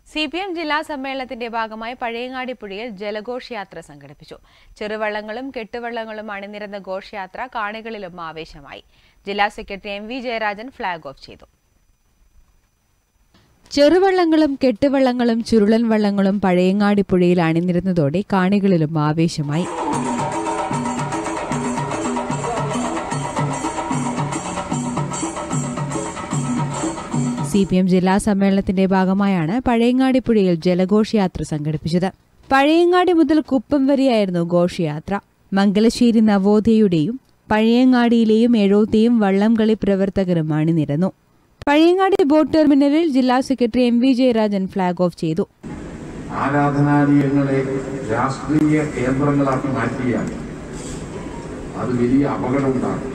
C P M ജില്ലാ സമ്മേളനത്തിന്റെ ഭാഗമായി പഴയങ്ങാടി പുഴയിൽ ജലഘോഷ് യാത്ര സംഘടിപ്പിച്ചു ചെറുവള്ളങ്ങളും കെട്ടുവള്ളങ്ങളും അണിനിരന്ന ഘോഷയാത്ര കാണികളിലും ആവേശമായി ജില്ലാ secretary M V Jayarajan flag off ചെയ്തു ചെറുവള്ളങ്ങളും കെട്ടുവള്ളങ്ങളും ചുരുളൻ വള്ളങ്ങളും പഴയങ്ങാടി പുഴയിൽ അണിനിരുന്നതോടെ കാണികളിലും ആവേശമായി സി പി എം ജില്ലാ സമ്മേളനത്തിന്റെ ഭാഗമായാണ് പഴയങ്ങാടി പുഴയിൽ ജലഘോഷയാത്ര സംഘടിപ്പിച്ചത് പഴയങ്ങാടി മുതൽ കുപ്പം വരെയായിരുന്നു ഘോഷയാത്ര മംഗലശ്ശേരി നവോദയയുടെയും പഴയങ്ങാടിയിലെയും എഴോത്തെയും വള്ളംകളി പ്രവർത്തകരും അണിനിരന്നു പഴയങ്ങാടി ബോട്ട് ടെർമിനലിൽ ജില്ലാ secretary M V Jayarajan flag off ചെയ്തു ആരാധനാലയങ്ങളെ രാഷ്ട്രീയ കേന്ദ്രങ്ങളാക്കി മാറ്റിയാൽ അത് വലിയ അപകടമുണ്ടാകും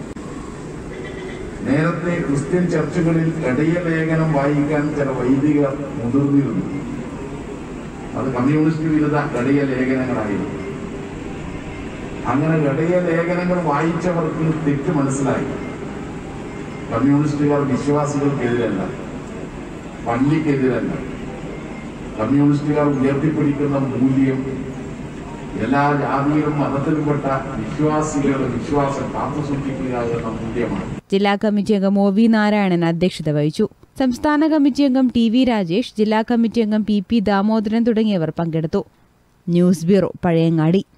നേരത്തെ ക്രിസ്ത്യൻ ചർച്ചുകളിൽ ഇടയ ലേഖനം വായിക്കാൻ ചില വൈദികർ മുതിർന്നിരുന്നു അത് കമ്മ്യൂണിസ്റ്റ് വിരുദ്ധ ഇടയ ലേഖനങ്ങളായിരുന്നു അങ്ങനെ ഇടയ ലേഖനങ്ങൾ വായിച്ചവർക്ക് തെറ്റ് മനസ്സിലായി കമ്മ്യൂണിസ്റ്റുകാർ വിശ്വാസികൾക്കെതിരല്ല പള്ളിക്കെതിരല്ല കമ്മ്യൂണിസ്റ്റുകാർ ഉയർത്തിപ്പിടിക്കുന്ന മൂല്യം എല്ലാ ജാതിയിലും മതത്തിലുംപ്പെട്ട വിശ്വാസികളുടെ വിശ്വാസം കാത്തുസൂക്ഷിക്കുക എന്ന മൂല്യമാണ് ജില്ലാ കമ്മിറ്റി അംഗം ഒ വി നാരായണൻ അധ്യക്ഷത വഹിച്ചു സംസ്ഥാന കമ്മിറ്റി അംഗം ടി വി രാജേഷ് ജില്ലാ കമ്മിറ്റി അംഗം പി പി ദാമോദരൻ തുടങ്ങിയവർ പങ്കെടുത്തു ന്യൂസ് ബ്യൂറോ പഴയങ്ങാടി